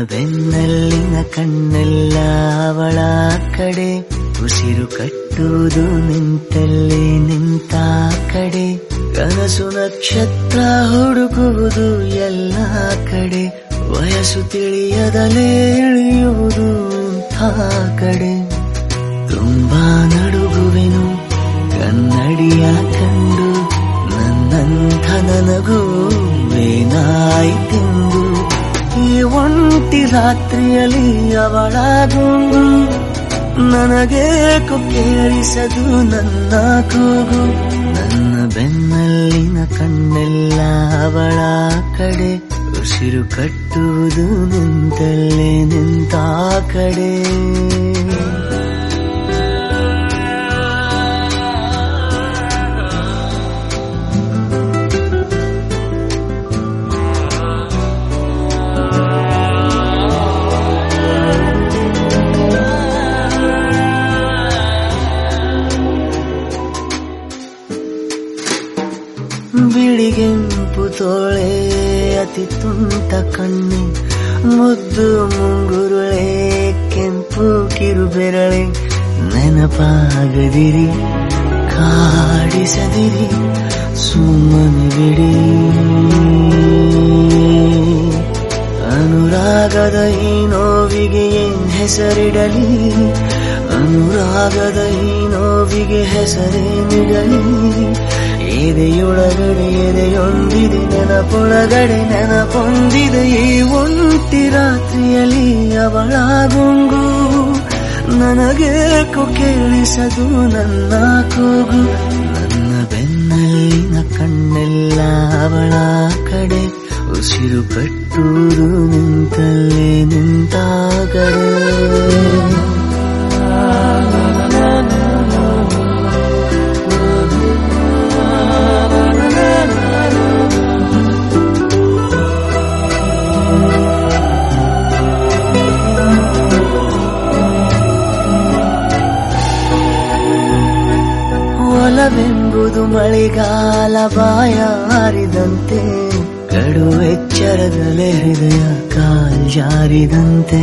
ಬೆನ್ನಲ್ಲಿನ ಕಣ್ಣೆಲ್ಲ ಅವಳ ಕಡೆ ಉಸಿರು ಕಟ್ಟುವುದು ನಿಂತಲ್ಲಿ ನಿಂತ ಕಡೆ ಕನಸು ನಕ್ಷತ್ರ ಹುಡುಕುವುದು ಎಲ್ಲ ಕಡೆ ವಯಸ್ಸು ತಿಳಿಯದಲೇ ಇಳಿಯುವುದು ಆ ಕಡೆ ತುಂಬಾ ನಡುಗುವೆನು ಕನ್ನಡಿಯ ಕಂಡು ನನ್ನಂಥ ನನಗೂ ಏನಾಯ್ತೆಂದು ಈ ಒಂಟಿ ರಾತ್ರಿಯಲ್ಲಿ ಅವಳ ಗುಂಗು ನನಗೇಕು ಕೇಳಿಸದು ನನ್ನ ಕೂಗು ನನ್ನ ಬೆನ್ನಲ್ಲಿನ ಕಣ್ಣೆಲ್ಲ ಅವಳ ಕಡೆ ಉಸಿರು ಕಟ್ಟುವುದು ನಿಂತಲ್ಲೇ ನಿಂತ ಕಡೆ ಬಿಳಿಗೆಂಪು ತೋಳೆ ಅತಿ ತುಂಟ ಕಣ್ಣೆ ಮುದ್ದು ಮುಂಗುರುಳೆ ಕೆಂಪು ಕಿರುಬೆರಳೆ ನೆನಪಾಗದಿರಿ ಕಾಡಿಸದಿರಿ ಸುಮ್ಮನೆ ಬಿಡಿ ಅನುರಾಗದ ಈ ನೋವಿಗೆ ಏನ್ ಹೆಸರಿಡಲಿ ಅನುರಾಗದ ಈ ನೋವಿಗೆ ಹೆಸರೇನಿಡಲಿ ಎದೆಯೊಳಗಡೆ ಎದೆಯೊಂದಿದೆ ನೆನಪೊಳಗಡೆ ನೆನಪೊಂದಿದೆ ಈ ಒಂಟಿ ರಾತ್ರಿಯಲ್ಲಿ ಅವಳ ಗುಂಗು ನನಗೇಕು ಕೇಳಿಸದು ನನ್ನ ಕೂಗು ನನ್ನ ಬೆನ್ನಲ್ಲಿನ ಕಣ್ಣೆಲ್ಲ ಅವಳ ಕಡೆ ಉಸಿರು ಕಟ್ಟುವುದು ನಿಂತಲ್ಲೇ ನಿಂತ ಕಡೆ ಒಲವೆಂಬುದು ಮಳೆಗಾಲ ಬಾಯ ಹಾರಿದಂತೆ ಕಡುವೆಚ್ಚರದಲೆ ಹೃದಯ ಕಾಲ್ಜಾರಿದಂತೆ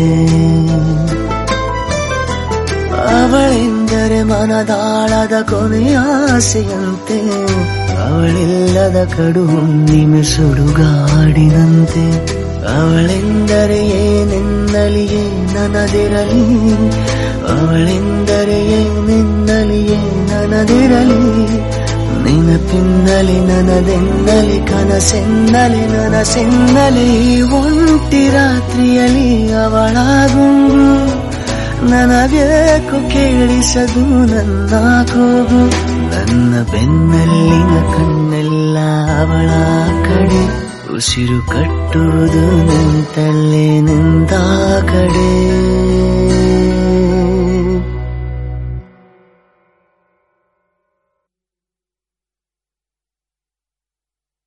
ಅವಳೆಂದರೆ ಮನದಾಳದ ಕೊನೆಯ ಆಸೆಯಂತೆ ಅವಳಿಲ್ಲದ ಕಡು ಹುಣ್ಣಿಮೆ ಸುಡುಗಾಡಿನಂತೆ ಅವಳೆಂದರೆ ಏನೆನ್ನಲಿಯೇ ನನದಿರಲಿ ಅವಳೆಂದರೆ ಏನೆನ್ನಲಿಯೇ ನನದಿರಲಿ ನೆನಪಿನ್ನಲಿ ನನದೆನ್ನಲಿ ಕನಸೆನ್ನಲಿ ನನಸೆನ್ನಲಿ ಈ ಒಂಟಿ ರಾತ್ರಿಯಲ್ಲಿ ಅವಳ ಗುಂಗು ನನಗೇಕು ಕೇಳಿಸದು ನನ್ನ ಕೂಗು ನನ್ನ ಬೆನ್ನಲ್ಲಿನ ಕಣ್ಣೆಲ್ಲ ಅವಳ ಕಡೆ ಉಸಿರು ಕಟ್ಟುವುದು ನಿಂತಲ್ಲೇ ನಿಂತ ಕಡೆ